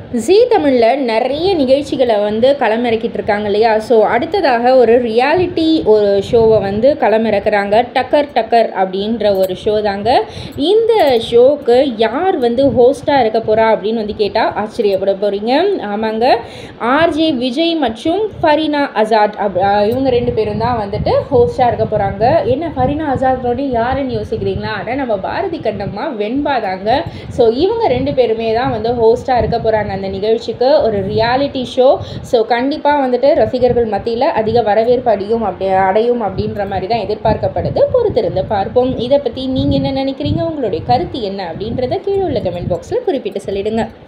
ஜீ தமிழில் நிறைய நிகழ்ச்சிகளை வந்து களமிறக்கிட்டு இருக்காங்க இல்லையா ஸோ அடுத்ததாக ஒரு ரியாலிட்டி ஒரு ஷோவை வந்து களமிறக்குறாங்க டக்கர் டக்கர் அப்படின்ற ஒரு ஷோ தாங்க இந்த ஷோவுக்கு யார் வந்து ஹோஸ்ட்டாக இருக்க போகிறா அப்படின்னு வந்து கேட்டால் ஆச்சரியப்பட போகிறீங்க ஆமாங்க ஆர்ஜே விஜய் மற்றும் ஃபரினா அசாத் அப் அஹ் இவங்க ரெண்டு பேரும் தான் வந்துட்டு ஹோஸ்ட்டாக இருக்க போகிறாங்க என்ன ஃபரினா அசாத்தோட யாருன்னு யோசிக்கிறீங்களா ஆனால் நம்ம பாரதி கண்ணம்மா வெண்பா தாங்க ஸோ இவங்க ரெண்டு பேருமே தான் வந்து ஹோஸ்ட்டாக இருக்க போகிறாங்க அந்த நிகழ்ச்சிக்கு ஒரு ரியாலிட்டி ஷோ ஸோ கண்டிப்பாக வந்துட்டு ரசிகர்கள் மத்தியில் அதிக வரவேற்பு அடையும் அப்படி அடையும் அப்படின்ற மாதிரி தான் எதிர்பார்க்கப்படுது பொறுத்திருந்து பார்ப்போம் இதை பற்றி நீங்கள் என்ன நினைக்கிறீங்க உங்களுடைய கருத்து என்ன அப்படின்றத கீழே உள்ள கமெண்ட் பாக்ஸில் குறிப்பிட்டு சொல்லிடுங்க